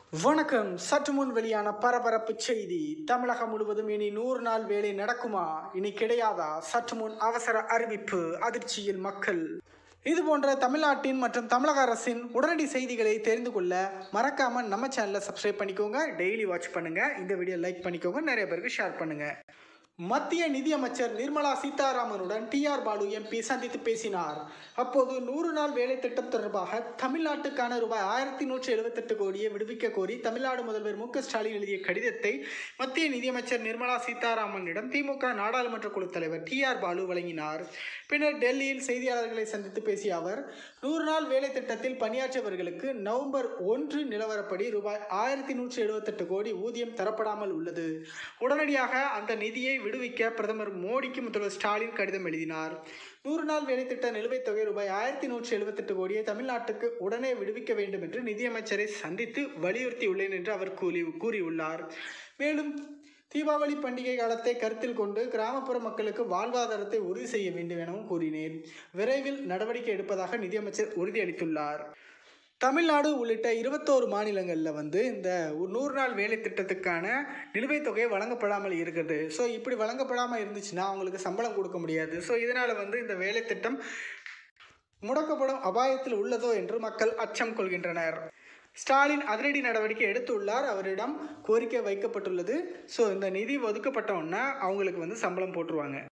வணக்கம் சற்று முன் வெளியான பரபரப்பு செய்தி தமிழகம் முழுவதும் இனி நூறு நாள் வேலை நடக்குமா இனி கிடையாதா சற்று முன் அவசர அறிவிப்பு அதிர்ச்சியில் மக்கள் இது போன்ற தமிழ்நாட்டின் மற்றும் தமிழக அரசின் உடனடி செய்திகளை தெரிந்து கொள்ள மறக்காம நம்ம சேனலை சப்ஸ்கிரைப் பண்ணிக்கோங்க டெய்லி வாட்ச் பண்ணுங்க இந்த வீடியோ லைக் பண்ணிக்கோங்க நிறைய பேருக்கு ஷேர் பண்ணுங்க மத்திய நிதியமைச்சர் நிர்மலா சீதாராமனுடன் டி ஆர் பாலு எம்பி சந்தித்து பேசினார் அப்போது நூறு நாள் வேலை திட்டம் தொடர்பாக தமிழ்நாட்டுக்கான ரூபாய் ஆயிரத்தி நூற்றி எழுபத்தெட்டு கோடியை விடுவிக்க கோரி தமிழ்நாடு முதல்வர் மு க ஸ்டாலின் எழுதிய கடிதத்தை மத்திய நிதியமைச்சர் நிர்மலா சீதாராமனிடம் திமுக நாடாளுமன்ற குழு தலைவர் டி ஆர் பாலு வழங்கினார் பின்னர் டெல்லியில் செய்தியாளர்களை சந்தித்து பேசிய அவர் நூறு நாள் வேலை திட்டத்தில் பணியாற்றியவர்களுக்கு நவம்பர் ஒன்று நிலவரப்படி ரூபாய் ஆயிரத்தி நூற்றி எழுபத்தெட்டு கோடி ஊதியம் தரப்படாமல் உள்ளது உடனடியாக அந்த நிதியை விடுவிக்க பிரதமர் மோடிக்கு முதல்வர் ஸ்டாலின் கடிதம் எழுதினார் நூறு நாள் வேலை திட்ட நிலுவைத் தொகை ரூபாய் ஆயிரத்தி நூற்றி எழுபத்தெட்டு கோடியை தமிழ்நாட்டுக்கு உடனே விடுவிக்க வேண்டும் என்று நிதியமைச்சரை சந்தித்து வலியுறுத்தியுள்ளேன் என்று அவர் கூறி கூறியுள்ளார் மேலும் தீபாவளி பண்டிகை காலத்தை கருத்தில் கொண்டு கிராமப்புற மக்களுக்கு வாழ்வாதாரத்தை உறுதி செய்ய வேண்டும் எனவும் கூறினேன் விரைவில் நடவடிக்கை எடுப்பதாக நிதியமைச்சர் உறுதியளித்துள்ளார் தமிழ்நாடு உள்ளிட்ட இருபத்தோரு மாநிலங்களில் வந்து இந்த ஒரு நூறு நாள் வேலை திட்டத்துக்கான நிலுவைத் தொகை வழங்கப்படாமல் இருக்கிறது ஸோ இப்படி வழங்கப்படாமல் இருந்துச்சுன்னா அவங்களுக்கு சம்பளம் கொடுக்க முடியாது ஸோ இதனால் வந்து இந்த வேலை திட்டம் முடக்கப்படும் அபாயத்தில் உள்ளதோ என்று மக்கள் அச்சம் கொள்கின்றனர் ஸ்டாலின் அதிரடி நடவடிக்கை எடுத்துள்ளார் அவரிடம் கோரிக்கை வைக்கப்பட்டுள்ளது ஸோ இந்த நிதி ஒதுக்கப்பட்டோன்னா அவங்களுக்கு வந்து சம்பளம் போட்டுருவாங்க